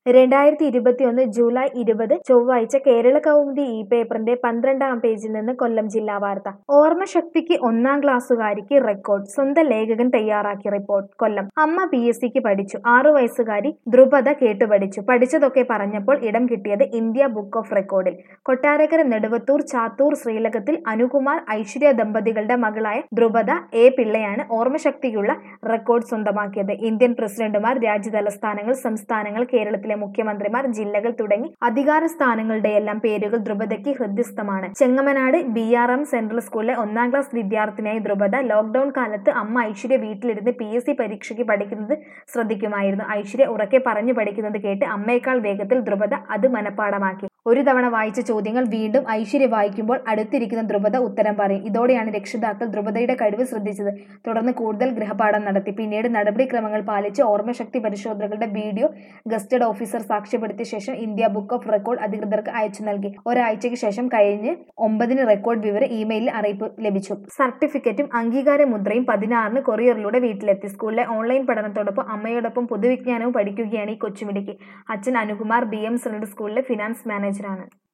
രണ്ടായിരത്തി ഇരുപത്തിയൊന്ന് ജൂലൈ ഇരുപത് ചൊവ്വാഴ്ച കേരള കൗമുദി ഈ പേപ്പറിന്റെ പന്ത്രണ്ടാം പേജിൽ നിന്ന് കൊല്ലം ജില്ലാ വാർത്ത ഓർമ്മശക്തിക്ക് ഒന്നാം ക്ലാസ്സുകാരിക്ക് റെക്കോർഡ് സ്വന്തം ലേഖകൻ തയ്യാറാക്കിയ റിപ്പോർട്ട് കൊല്ലം അമ്മ പി എസ് സിക്ക് പഠിച്ചു ആറു വയസ്സുകാരി ധ്രുപദ കേട്ടുപഠിച്ചു പഠിച്ചതൊക്കെ പറഞ്ഞപ്പോൾ ഇടം കിട്ടിയത് ഇന്ത്യ ബുക്ക് ഓഫ് റെക്കോർഡിൽ കൊട്ടാരക്കര നെടുവത്തൂർ ചാത്തൂർ ശ്രീലകത്തിൽ അനുകുമാർ ഐശ്വര്യ ദമ്പതികളുടെ മകളായ ധ്രുപദ എ പിള്ളയാണ് ഓർമ്മശക്തിക്കുള്ള റെക്കോർഡ് സ്വന്തമാക്കിയത് ഇന്ത്യൻ പ്രസിഡന്റുമാർ രാജ്യതലസ്ഥാനങ്ങൾ സംസ്ഥാനങ്ങൾ കേരളത്തിലെ മുഖ്യമന്ത്രിമാർ ജില്ലകൾ തുടങ്ങി അധികാര സ്ഥാനങ്ങളുടെയെല്ലാം പേരുകൾ ധ്രുപദയ്ക്ക് ഹൃദ്യസ്ഥമാണ് Chengamanad B R M central സ്കൂളിലെ ഒന്നാം ക്ലാസ് വിദ്യാർത്ഥിനിയായ ധ്രുപദ ലോക്ഡൌൺ കാലത്ത് അമ്മ ഐശ്വര്യ വീട്ടിലിരുന്ന് പി എസ് സി പരീക്ഷയ്ക്ക് പഠിക്കുന്നത് ശ്രദ്ധിക്കുമായിരുന്നു ഐശ്വര്യ ഉറക്കെ പറഞ്ഞു പഠിക്കുന്നത് കേട്ട് അമ്മയേക്കാൾ വേഗത്തിൽ ധ്രുപദ അത് മനഃപ്പാടമാക്കി ഒരു തവണ വായിച്ച ചോദ്യങ്ങൾ വീണ്ടും ഐശ്വര്യ വായിക്കുമ്പോൾ അടുത്തിരിക്കുന്ന ധ്രുപദ ഉത്തരം പറയും ഇതോടെയാണ് രക്ഷിതാക്കൾ ധ്രുപദയുടെ കഴിവ് ശ്രദ്ധിച്ചത് തുടർന്ന് കൂടുതൽ ഗൃഹപാഠം നടത്തി പിന്നീട് നടപടിക്രമങ്ങൾ പാലിച്ച് ഓർമ്മശക്തി പരിശോധനകളുടെ വീഡിയോ ഗസ്റ്റഡ് ഓഫീസർ സാക്ഷ്യപ്പെടുത്തിയ ശേഷം ഇന്ത്യ ബുക്ക് ഓഫ് റെക്കോർഡ് അധികൃതർക്ക് അയച്ചു നൽകി ഒരാഴ്ചയ്ക്ക് ശേഷം കഴിഞ്ഞ് ഒമ്പതിന് റെക്കോർഡ് വിവരം ഇമെയിലിൽ അറിയിപ്പ് ലഭിച്ചു സർട്ടിഫിക്കറ്റും അംഗീകാര മുദ്രയും പതിനാറിന് കൊറിയറിലൂടെ വീട്ടിലെത്തി സ്കൂളിലെ ഓൺലൈൻ പഠനത്തോടൊപ്പം അമ്മയോടൊപ്പം പൊതുവിജ്ഞാനവും പഠിക്കുകയാണ് ഈ കൊച്ചുമിടിക്ക് അച്ഛൻ അനുകുമാർ ബി എം സെൻട്രൽ സ്കൂളിലെ ഫിനാൻസ് മാനേജറാണ്